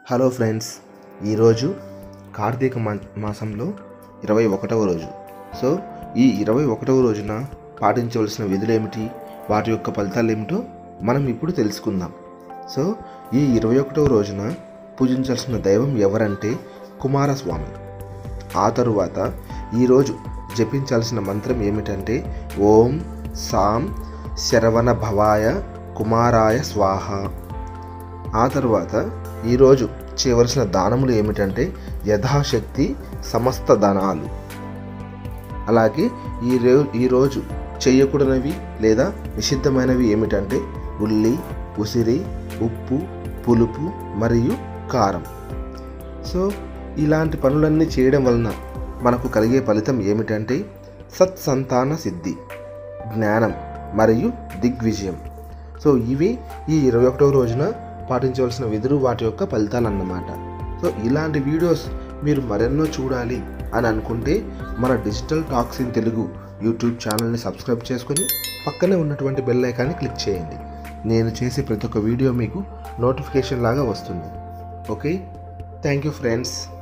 hello friends ఈరోజు కార్తీక మా- మాసంలో ఇరవై ఒకటవ రోజు సో ఈ ఇరవై ఒకటవ రోజున పాటించవలసిన విధులు ఏమిటి వాటి యొక్క ఫలితాలు ఏమిటో మనం ఇప్పుడు తెలుసుకుందాం సో ఈ ఇరవై ఒకటవ రోజున పూజించాల్సిన దైవం ఎవరంటే కుమారస్వామి ఆ తరువాత ఈరోజు జపించాల్సిన మంత్రం ఏమిటంటే ఓం సాం శరవణ భవాయ కుమారాయ స్వాహ ఆ తరువాత ఈరోజు చేయవలసిన దానములు ఏమిటంటే యథాశక్తి సమస్త దానాలు అలాగే ఈ రో ఈరోజు చేయకూడనివి లేదా నిషిద్ధమైనవి ఏమిటంటే ఉల్లి ఉసిరి ఉప్పు పులుపు మరియు కారం సో ఇలాంటి పనులన్నీ చేయడం వలన మనకు కలిగే ఫలితం ఏమిటంటే సత్సంతాన సిద్ధి జ్ఞానం మరియు దిగ్విజయం సో ఇవి ఈ ఇరవై ఒకటవ రోజున పాటించవలసిన విధులు వాటి యొక్క ఫలితాలు అన్నమాట సో ఇలాంటి వీడియోస్ మీరు మరెన్నో చూడాలి అని అనుకుంటే మన digital talks in Telugu YouTube ఛానల్ని సబ్స్క్రైబ్ చేసుకొని పక్కనే ఉన్నటువంటి బెల్ ఐకాన్ని క్లిక్ చేయండి నేను చేసే ప్రతి ఒక్క వీడియో మీకు నోటిఫికేషన్ లాగా వస్తుంది ఓకే థ్యాంక్ యూ ఫ్రెండ్స్